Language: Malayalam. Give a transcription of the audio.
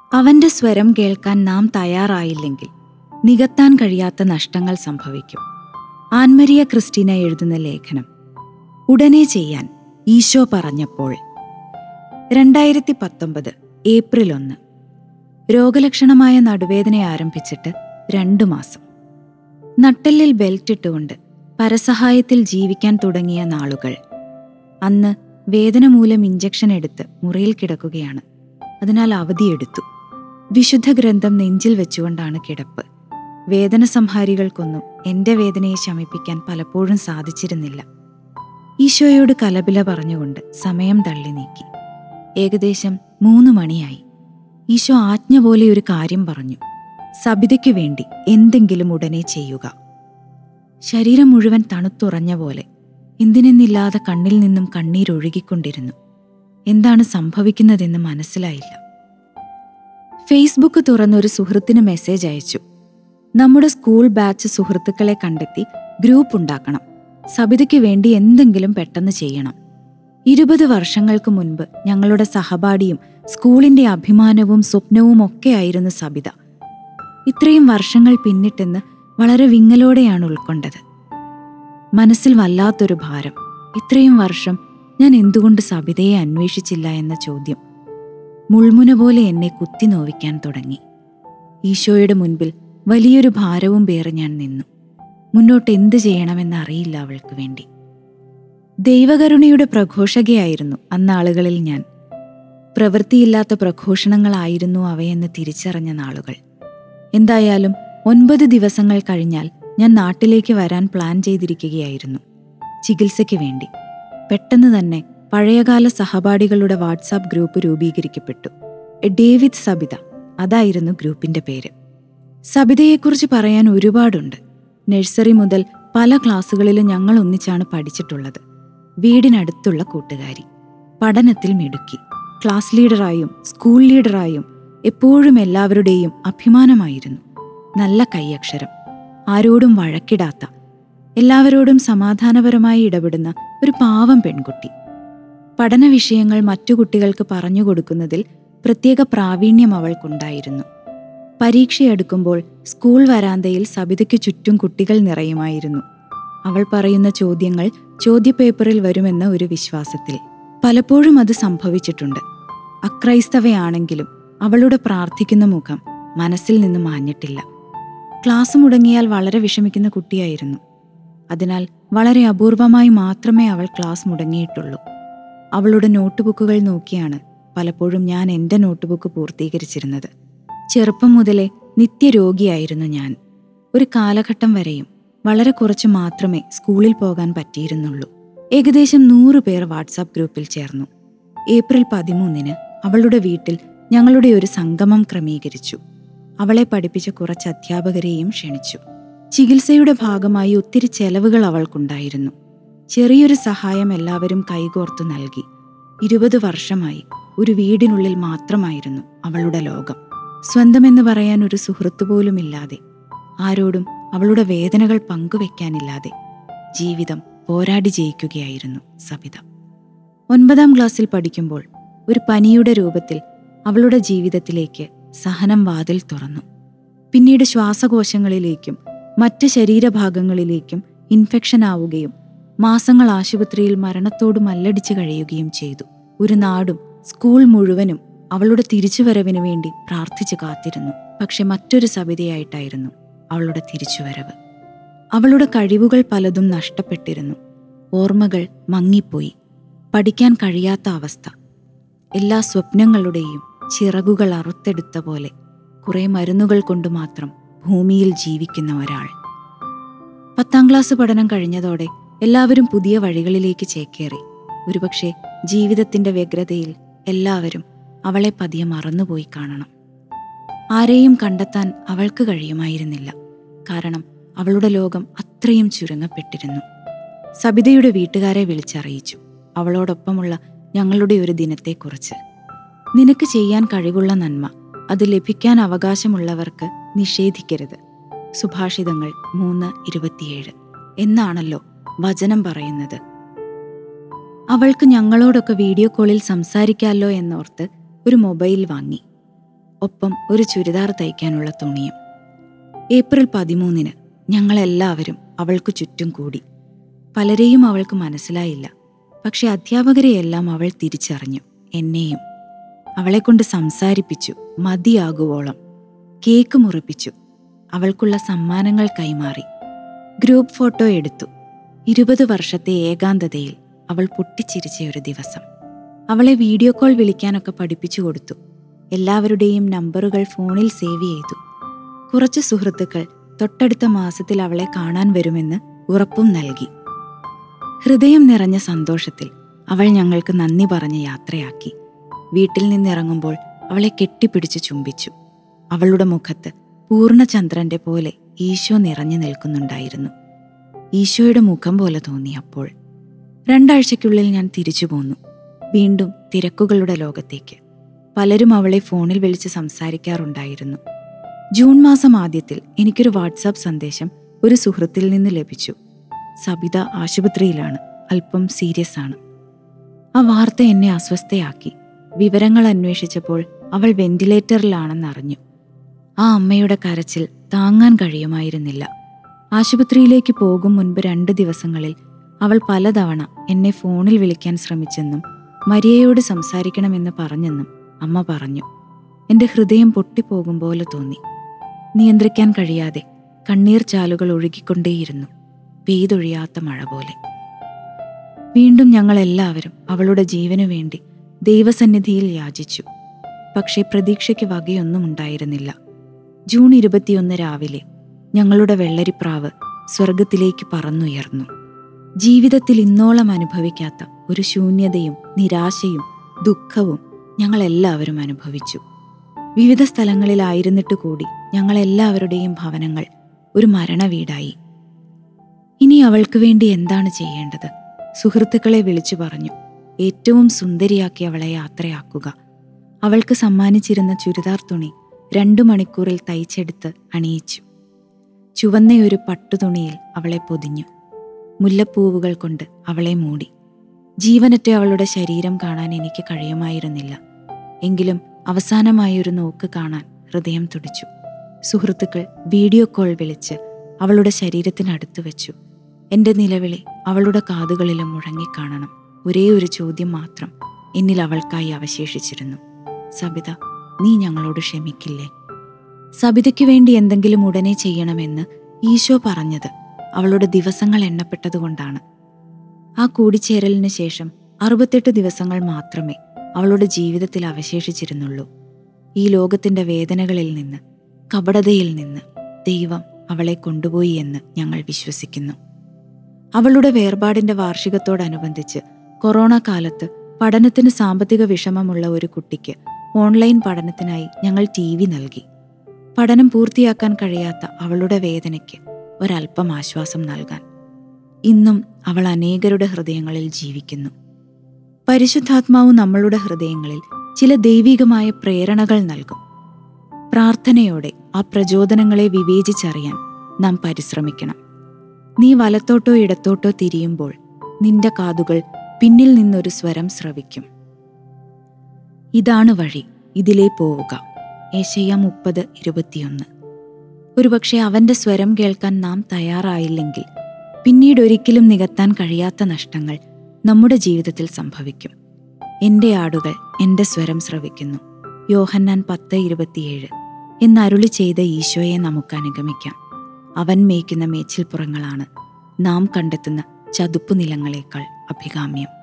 അവന്റെ സ്വരം കേൾക്കാൻ നാം തയ്യാറായില്ലെങ്കിൽ നികത്താൻ കഴിയാത്ത നഷ്ടങ്ങൾ സംഭവിക്കും ആൻമരിയ ക്രിസ്റ്റീന എഴുതുന്ന ലേഖനം ഉടനെ ചെയ്യാൻ ഈശോ പറഞ്ഞപ്പോൾ രണ്ടായിരത്തി പത്തൊമ്പത് ഏപ്രിൽ ഒന്ന് രോഗലക്ഷണമായ നടുവേദന ആരംഭിച്ചിട്ട് രണ്ടു മാസം നട്ടെല്ലിൽ ബെൽറ്റ് ഇട്ടുകൊണ്ട് പരസഹായത്തിൽ ജീവിക്കാൻ തുടങ്ങിയ നാളുകൾ അന്ന് വേദന മൂലം ഇഞ്ചക്ഷൻ എടുത്ത് മുറിയിൽ കിടക്കുകയാണ് അതിനാൽ അവധിയെടുത്തു വിശുദ്ധ ഗ്രന്ഥം നെഞ്ചിൽ വെച്ചുകൊണ്ടാണ് കിടപ്പ് വേദന സംഹാരികൾക്കൊന്നും എന്റെ വേദനയെ ശമിപ്പിക്കാൻ പലപ്പോഴും സാധിച്ചിരുന്നില്ല ഈശോയോട് കലപില പറഞ്ഞുകൊണ്ട് സമയം തള്ളി നീക്കി ഏകദേശം മൂന്ന് മണിയായി ഈശോ ആജ്ഞ പോലെ ഒരു കാര്യം പറഞ്ഞു സബിതയ്ക്കു വേണ്ടി എന്തെങ്കിലും ഉടനെ ചെയ്യുക ശരീരം മുഴുവൻ തണുത്തുറഞ്ഞ പോലെ എന്തിനെന്നില്ലാതെ കണ്ണിൽ നിന്നും കണ്ണീരൊഴുകിക്കൊണ്ടിരുന്നു എന്താണ് സംഭവിക്കുന്നതെന്ന് മനസ്സിലായില്ല ഫേസ്ബുക്ക് തുറന്നൊരു സുഹൃത്തിന് മെസ്സേജ് അയച്ചു നമ്മുടെ സ്കൂൾ ബാച്ച് സുഹൃത്തുക്കളെ കണ്ടെത്തി ഗ്രൂപ്പ് ഉണ്ടാക്കണം സബിതയ്ക്ക് വേണ്ടി എന്തെങ്കിലും പെട്ടെന്ന് ചെയ്യണം ഇരുപത് വർഷങ്ങൾക്ക് മുൻപ് ഞങ്ങളുടെ സഹപാഠിയും സ്കൂളിന്റെ അഭിമാനവും സ്വപ്നവും ഒക്കെയായിരുന്നു സബിത ഇത്രയും വർഷങ്ങൾ പിന്നിട്ടെന്ന് വളരെ വിങ്ങലോടെയാണ് ഉൾക്കൊണ്ടത് മനസ്സിൽ വല്ലാത്തൊരു ഭാരം ഇത്രയും വർഷം ഞാൻ എന്തുകൊണ്ട് സബിതയെ അന്വേഷിച്ചില്ല എന്ന ചോദ്യം മുൾമുന പോലെ എന്നെ കുത്തി നോവിക്കാൻ തുടങ്ങി ഈശോയുടെ മുൻപിൽ വലിയൊരു ഭാരവും പേറി ഞാൻ നിന്നു മുന്നോട്ട് എന്ത് ചെയ്യണമെന്ന് അറിയില്ല അവൾക്ക് വേണ്ടി ദൈവകരുണയുടെ പ്രഘോഷകയായിരുന്നു അന്നാളുകളിൽ ഞാൻ പ്രവൃത്തിയില്ലാത്ത പ്രഘോഷണങ്ങളായിരുന്നു അവയെന്ന് തിരിച്ചറിഞ്ഞ നാളുകൾ എന്തായാലും ഒൻപത് ദിവസങ്ങൾ കഴിഞ്ഞാൽ ഞാൻ നാട്ടിലേക്ക് വരാൻ പ്ലാൻ ചെയ്തിരിക്കുകയായിരുന്നു ചികിത്സയ്ക്ക് വേണ്ടി പെട്ടെന്ന് തന്നെ പഴയകാല സഹപാഠികളുടെ വാട്സാപ്പ് ഗ്രൂപ്പ് രൂപീകരിക്കപ്പെട്ടു എ ഡേവിഡ് സബിത അതായിരുന്നു ഗ്രൂപ്പിന്റെ പേര് സബിതയെക്കുറിച്ച് പറയാൻ ഒരുപാടുണ്ട് നഴ്സറി മുതൽ പല ക്ലാസ്സുകളിലും ഞങ്ങൾ ഒന്നിച്ചാണ് പഠിച്ചിട്ടുള്ളത് വീടിനടുത്തുള്ള കൂട്ടുകാരി പഠനത്തിൽ മിടുക്കി ക്ലാസ് ലീഡറായും സ്കൂൾ ലീഡറായും എപ്പോഴും എല്ലാവരുടെയും അഭിമാനമായിരുന്നു നല്ല കൈയക്ഷരം ആരോടും വഴക്കിടാത്ത എല്ലാവരോടും സമാധാനപരമായി ഇടപെടുന്ന ഒരു പാവം പെൺകുട്ടി പഠന വിഷയങ്ങൾ മറ്റു കുട്ടികൾക്ക് പറഞ്ഞു കൊടുക്കുന്നതിൽ പ്രത്യേക പ്രാവീണ്യം അവൾക്കുണ്ടായിരുന്നു പരീക്ഷയെടുക്കുമ്പോൾ സ്കൂൾ വരാന്തയിൽ സബിതയ്ക്ക് ചുറ്റും കുട്ടികൾ നിറയുമായിരുന്നു അവൾ പറയുന്ന ചോദ്യങ്ങൾ ചോദ്യപേപ്പറിൽ വരുമെന്ന ഒരു വിശ്വാസത്തിൽ പലപ്പോഴും അത് സംഭവിച്ചിട്ടുണ്ട് അക്രൈസ്തവയാണെങ്കിലും അവളുടെ പ്രാർത്ഥിക്കുന്ന മുഖം മനസ്സിൽ നിന്ന് മാഞ്ഞിട്ടില്ല ക്ലാസ് മുടങ്ങിയാൽ വളരെ വിഷമിക്കുന്ന കുട്ടിയായിരുന്നു അതിനാൽ വളരെ അപൂർവമായി മാത്രമേ അവൾ ക്ലാസ് മുടങ്ങിയിട്ടുള്ളൂ അവളുടെ നോട്ട്ബുക്കുകൾ നോക്കിയാണ് പലപ്പോഴും ഞാൻ എൻ്റെ നോട്ട്ബുക്ക് പൂർത്തീകരിച്ചിരുന്നത് ചെറുപ്പം മുതലേ നിത്യരോഗിയായിരുന്നു ഞാൻ ഒരു കാലഘട്ടം വരെയും വളരെ കുറച്ച് മാത്രമേ സ്കൂളിൽ പോകാൻ പറ്റിയിരുന്നുള്ളൂ ഏകദേശം നൂറ് പേർ വാട്സാപ്പ് ഗ്രൂപ്പിൽ ചേർന്നു ഏപ്രിൽ പതിമൂന്നിന് അവളുടെ വീട്ടിൽ ഞങ്ങളുടെ ഒരു സംഗമം ക്രമീകരിച്ചു അവളെ പഠിപ്പിച്ച കുറച്ച് അധ്യാപകരെയും ക്ഷണിച്ചു ചികിത്സയുടെ ഭാഗമായി ഒത്തിരി ചെലവുകൾ അവൾക്കുണ്ടായിരുന്നു ചെറിയൊരു സഹായം എല്ലാവരും കൈകോർത്തു നൽകി ഇരുപത് വർഷമായി ഒരു വീടിനുള്ളിൽ മാത്രമായിരുന്നു അവളുടെ ലോകം സ്വന്തമെന്ന് പറയാൻ ഒരു സുഹൃത്തു പോലുമില്ലാതെ ആരോടും അവളുടെ വേദനകൾ പങ്കുവെക്കാനില്ലാതെ ജീവിതം പോരാടി ജയിക്കുകയായിരുന്നു സബിത ഒൻപതാം ക്ലാസ്സിൽ പഠിക്കുമ്പോൾ ഒരു പനിയുടെ രൂപത്തിൽ അവളുടെ ജീവിതത്തിലേക്ക് സഹനം വാതിൽ തുറന്നു പിന്നീട് ശ്വാസകോശങ്ങളിലേക്കും മറ്റ് ശരീരഭാഗങ്ങളിലേക്കും ഇൻഫെക്ഷൻ ആവുകയും മാസങ്ങൾ ആശുപത്രിയിൽ മരണത്തോട് മല്ലടിച്ച് കഴിയുകയും ചെയ്തു ഒരു നാടും സ്കൂൾ മുഴുവനും അവളുടെ തിരിച്ചുവരവിനു വേണ്ടി പ്രാർത്ഥിച്ചു കാത്തിരുന്നു പക്ഷെ മറ്റൊരു സബിതയായിട്ടായിരുന്നു അവളുടെ തിരിച്ചുവരവ് അവളുടെ കഴിവുകൾ പലതും നഷ്ടപ്പെട്ടിരുന്നു ഓർമ്മകൾ മങ്ങിപ്പോയി പഠിക്കാൻ കഴിയാത്ത അവസ്ഥ എല്ലാ സ്വപ്നങ്ങളുടെയും ചിറകുകൾ അറുത്തെടുത്ത പോലെ കുറെ മരുന്നുകൾ കൊണ്ട് മാത്രം ഭൂമിയിൽ ജീവിക്കുന്ന ഒരാൾ പത്താം ക്ലാസ് പഠനം കഴിഞ്ഞതോടെ എല്ലാവരും പുതിയ വഴികളിലേക്ക് ചേക്കേറി ഒരുപക്ഷെ ജീവിതത്തിന്റെ വ്യഗ്രതയിൽ എല്ലാവരും അവളെ പതിയെ മറന്നുപോയി കാണണം ആരെയും കണ്ടെത്താൻ അവൾക്ക് കഴിയുമായിരുന്നില്ല കാരണം അവളുടെ ലോകം അത്രയും ചുരുങ്ങപ്പെട്ടിരുന്നു സബിതയുടെ വീട്ടുകാരെ വിളിച്ചറിയിച്ചു അവളോടൊപ്പമുള്ള ഞങ്ങളുടെ ഒരു ദിനത്തെക്കുറിച്ച് നിനക്ക് ചെയ്യാൻ കഴിവുള്ള നന്മ അത് ലഭിക്കാൻ അവകാശമുള്ളവർക്ക് നിഷേധിക്കരുത് സുഭാഷിതങ്ങൾ മൂന്ന് ഇരുപത്തിയേഴ് എന്നാണല്ലോ വചനം പറയുന്നത് അവൾക്ക് ഞങ്ങളോടൊക്കെ വീഡിയോ കോളിൽ സംസാരിക്കാമല്ലോ എന്നോർത്ത് ഒരു മൊബൈൽ വാങ്ങി ഒപ്പം ഒരു ചുരിദാർ തയ്ക്കാനുള്ള തുണിയും ഏപ്രിൽ പതിമൂന്നിന് ഞങ്ങളെല്ലാവരും അവൾക്ക് ചുറ്റും കൂടി പലരെയും അവൾക്ക് മനസ്സിലായില്ല പക്ഷെ അധ്യാപകരെയെല്ലാം അവൾ തിരിച്ചറിഞ്ഞു എന്നെയും അവളെക്കൊണ്ട് സംസാരിപ്പിച്ചു മതിയാകുവോളം കേക്ക് മുറിപ്പിച്ചു അവൾക്കുള്ള സമ്മാനങ്ങൾ കൈമാറി ഗ്രൂപ്പ് ഫോട്ടോ എടുത്തു ഇരുപത് വർഷത്തെ ഏകാന്തതയിൽ അവൾ പൊട്ടിച്ചിരിച്ച ഒരു ദിവസം അവളെ വീഡിയോ കോൾ വിളിക്കാനൊക്കെ പഠിപ്പിച്ചു കൊടുത്തു എല്ലാവരുടെയും നമ്പറുകൾ ഫോണിൽ സേവ് ചെയ്തു കുറച്ച് സുഹൃത്തുക്കൾ തൊട്ടടുത്ത മാസത്തിൽ അവളെ കാണാൻ വരുമെന്ന് ഉറപ്പും നൽകി ഹൃദയം നിറഞ്ഞ സന്തോഷത്തിൽ അവൾ ഞങ്ങൾക്ക് നന്ദി പറഞ്ഞ് യാത്രയാക്കി വീട്ടിൽ നിന്നിറങ്ങുമ്പോൾ അവളെ കെട്ടിപ്പിടിച്ച് ചുംബിച്ചു അവളുടെ മുഖത്ത് പൂർണ്ണചന്ദ്രന്റെ പോലെ ഈശോ നിറഞ്ഞു നിൽക്കുന്നുണ്ടായിരുന്നു ഈശോയുടെ മുഖം പോലെ തോന്നി അപ്പോൾ രണ്ടാഴ്ചയ്ക്കുള്ളിൽ ഞാൻ തിരിച്ചു പോന്നു വീണ്ടും തിരക്കുകളുടെ ലോകത്തേക്ക് പലരും അവളെ ഫോണിൽ വിളിച്ച് സംസാരിക്കാറുണ്ടായിരുന്നു ജൂൺ മാസം ആദ്യത്തിൽ എനിക്കൊരു വാട്സാപ്പ് സന്ദേശം ഒരു സുഹൃത്തിൽ നിന്ന് ലഭിച്ചു സബിത ആശുപത്രിയിലാണ് അല്പം സീരിയസ് ആണ് ആ വാർത്ത എന്നെ അസ്വസ്ഥയാക്കി വിവരങ്ങൾ അന്വേഷിച്ചപ്പോൾ അവൾ വെന്റിലേറ്ററിലാണെന്ന് അറിഞ്ഞു ആ അമ്മയുടെ കരച്ചിൽ താങ്ങാൻ കഴിയുമായിരുന്നില്ല ആശുപത്രിയിലേക്ക് പോകും മുൻപ് രണ്ട് ദിവസങ്ങളിൽ അവൾ പലതവണ എന്നെ ഫോണിൽ വിളിക്കാൻ ശ്രമിച്ചെന്നും മരിയയോട് സംസാരിക്കണമെന്ന് പറഞ്ഞെന്നും അമ്മ പറഞ്ഞു എന്റെ ഹൃദയം പൊട്ടിപ്പോകും പോലെ തോന്നി നിയന്ത്രിക്കാൻ കഴിയാതെ കണ്ണീർ ചാലുകൾ ഒഴുകിക്കൊണ്ടേയിരുന്നു പെയ്തൊഴിയാത്ത മഴ പോലെ വീണ്ടും ഞങ്ങൾ എല്ലാവരും അവളുടെ ജീവനു വേണ്ടി ദൈവസന്നിധിയിൽ യാചിച്ചു പക്ഷേ പ്രതീക്ഷയ്ക്ക് വകയൊന്നും ഉണ്ടായിരുന്നില്ല ജൂൺ ഇരുപത്തിയൊന്ന് രാവിലെ ഞങ്ങളുടെ വെള്ളരിപ്രാവ് സ്വർഗത്തിലേക്ക് പറന്നുയർന്നു ജീവിതത്തിൽ ഇന്നോളം അനുഭവിക്കാത്ത ഒരു ശൂന്യതയും നിരാശയും ദുഃഖവും ഞങ്ങൾ എല്ലാവരും അനുഭവിച്ചു വിവിധ സ്ഥലങ്ങളിലായിരുന്നിട്ട് കൂടി ഞങ്ങളെല്ലാവരുടെയും ഭവനങ്ങൾ ഒരു മരണവീടായി ഇനി അവൾക്ക് വേണ്ടി എന്താണ് ചെയ്യേണ്ടത് സുഹൃത്തുക്കളെ വിളിച്ചു പറഞ്ഞു ഏറ്റവും സുന്ദരിയാക്കി അവളെ യാത്രയാക്കുക അവൾക്ക് സമ്മാനിച്ചിരുന്ന ചുരിദാർ തുണി രണ്ടു മണിക്കൂറിൽ തയ്ച്ചെടുത്ത് അണിയിച്ചു ചുവന്ന ഒരു പട്ടുതുണിയിൽ അവളെ പൊതിഞ്ഞു മുല്ലപ്പൂവുകൾ കൊണ്ട് അവളെ മൂടി ജീവനറ്റ അവളുടെ ശരീരം കാണാൻ എനിക്ക് കഴിയുമായിരുന്നില്ല എങ്കിലും അവസാനമായി ഒരു നോക്ക് കാണാൻ ഹൃദയം തുടിച്ചു സുഹൃത്തുക്കൾ വീഡിയോ കോൾ വിളിച്ച് അവളുടെ ശരീരത്തിനടുത്ത് വെച്ചു എന്റെ നിലവിളി അവളുടെ കാതുകളിലും മുഴങ്ങിക്കാണണം ഒരേ ഒരു ചോദ്യം മാത്രം എന്നിൽ അവൾക്കായി അവശേഷിച്ചിരുന്നു സബിത നീ ഞങ്ങളോട് ക്ഷമിക്കില്ലേ സബിതയ്ക്ക് വേണ്ടി എന്തെങ്കിലും ഉടനെ ചെയ്യണമെന്ന് ഈശോ പറഞ്ഞത് അവളുടെ ദിവസങ്ങൾ എണ്ണപ്പെട്ടതുകൊണ്ടാണ് ആ കൂടിച്ചേരലിന് ശേഷം അറുപത്തെട്ട് ദിവസങ്ങൾ മാത്രമേ അവളുടെ ജീവിതത്തിൽ അവശേഷിച്ചിരുന്നുള്ളൂ ഈ ലോകത്തിന്റെ വേദനകളിൽ നിന്ന് കപടതയിൽ നിന്ന് ദൈവം അവളെ കൊണ്ടുപോയി എന്ന് ഞങ്ങൾ വിശ്വസിക്കുന്നു അവളുടെ വേർപാടിന്റെ വാർഷികത്തോടനുബന്ധിച്ച് കൊറോണ കാലത്ത് പഠനത്തിന് സാമ്പത്തിക വിഷമമുള്ള ഒരു കുട്ടിക്ക് ഓൺലൈൻ പഠനത്തിനായി ഞങ്ങൾ ടി വി നൽകി പഠനം പൂർത്തിയാക്കാൻ കഴിയാത്ത അവളുടെ വേദനയ്ക്ക് ഒരല്പം ആശ്വാസം നൽകാൻ ഇന്നും അവൾ അനേകരുടെ ഹൃദയങ്ങളിൽ ജീവിക്കുന്നു പരിശുദ്ധാത്മാവ് നമ്മളുടെ ഹൃദയങ്ങളിൽ ചില ദൈവികമായ പ്രേരണകൾ നൽകും പ്രാർത്ഥനയോടെ ആ പ്രചോദനങ്ങളെ വിവേചിച്ചറിയാൻ നാം പരിശ്രമിക്കണം നീ വലത്തോട്ടോ ഇടത്തോട്ടോ തിരിയുമ്പോൾ നിന്റെ കാതുകൾ പിന്നിൽ നിന്നൊരു സ്വരം ശ്രവിക്കും ഇതാണ് വഴി ഇതിലേ പോവുക ഏശയ്യ മുപ്പത് ഇരുപത്തിയൊന്ന് ഒരുപക്ഷെ അവന്റെ സ്വരം കേൾക്കാൻ നാം തയ്യാറായില്ലെങ്കിൽ പിന്നീട് ഒരിക്കലും നികത്താൻ കഴിയാത്ത നഷ്ടങ്ങൾ നമ്മുടെ ജീവിതത്തിൽ സംഭവിക്കും എന്റെ ആടുകൾ എന്റെ സ്വരം ശ്രവിക്കുന്നു യോഹന്നാൻ പത്ത് ഇരുപത്തിയേഴ് എന്നരുളി ചെയ്ത ഈശോയെ നമുക്ക് അനുഗമിക്കാം അവൻ മേയ്ക്കുന്ന മേച്ചിൽപ്പുറങ്ങളാണ് നാം കണ്ടെത്തുന്ന ചതുപ്പു നിലങ്ങളേക്കാൾ അഭികാമ്യം